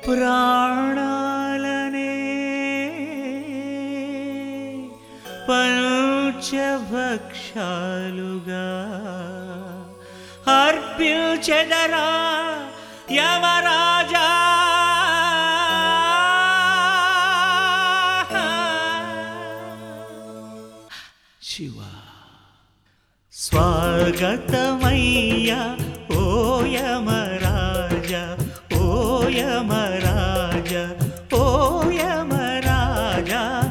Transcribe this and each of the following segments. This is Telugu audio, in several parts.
ప్రాణాలనే పంచభక్షాలుగా అర్పించెదరా యమరాజా శివ స్వాగతమయ్యా ఓ యమరాజ ఓ యమరాజ ఓ యమరాజ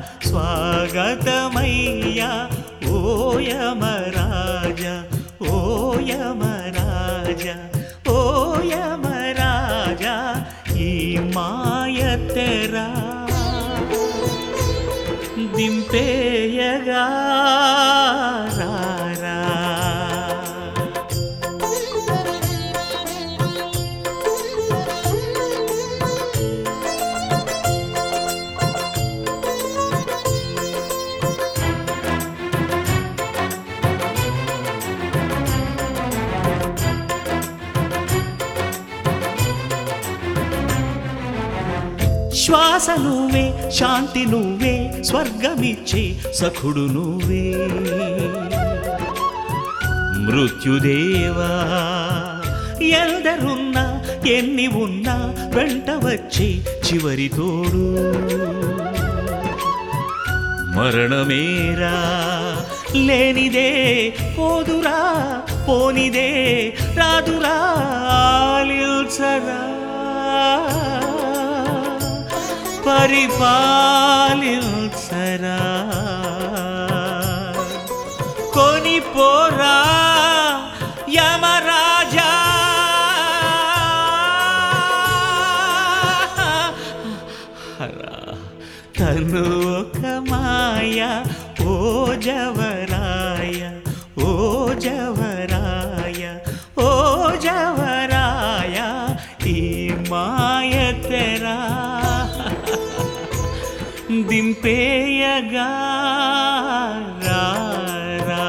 స్వాగతమయ్యా ఓ యమరాజ ఓ యమరాజ ఓ యమరాజ ఈ మాయతెరా దింపేయగా రారా. శ్వాస నువ్వే శాంతి నువ్వే స్వర్గమిచ్చే సఖుడు నువ్వే మృత్యుదేవా ఎందరున్నా ఎన్ని ఉన్నా వెంట వచ్చి చివరి తోడు మరణమేరా లేనిదే పోదురా పోనిదే రాదురా ఆలిల్చరా పరిపాలిల్చరా కొనిపోరా యమరాజా హరా తను ఒక మాయ ఓ జవరాయ ఓ జవరాయ ఓ జవరాయ ఈ మాయ తెరా దింపేయగా రా రా.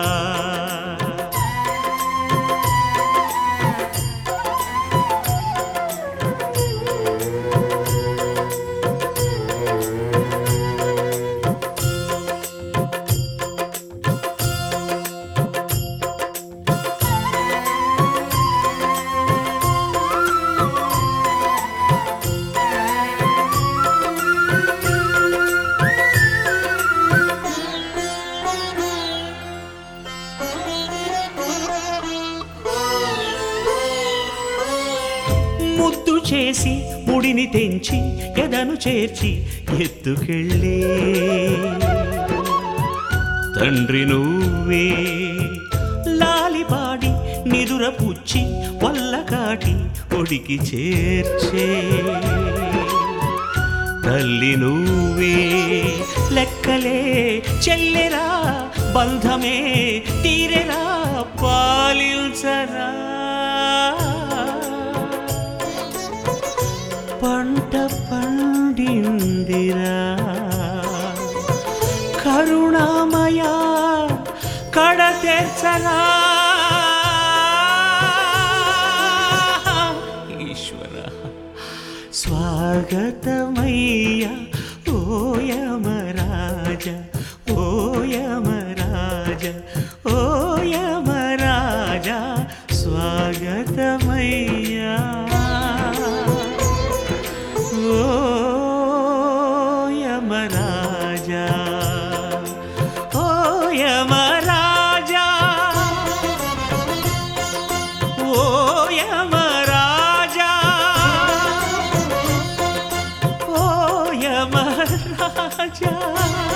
ముద్దు చేసి ముడిని తెంచి ఎదను చేర్చి ఎత్తుకెళ్ళే తండ్రి నువ్వే లాలిపాడి నిదుర పుచ్చి వల్ల కాటి ఒడికి చేర్చే తల్లి నువ్వే లెక్కలే చెల్లెరా బంధమే తీరెరా పాలిల్చరా పంట పండిందిరా కరుణామయ కడ తెచ్చరా ఈశ్వర స్వాగతమయ్యా ఓ యమరాజ ఓ యమరాజ ఓ యమరాజ స్వాగతమయ్యా ఓ యమరాజా ఓ యమరాజా ఓ యమరాజా ఓ యమరాజా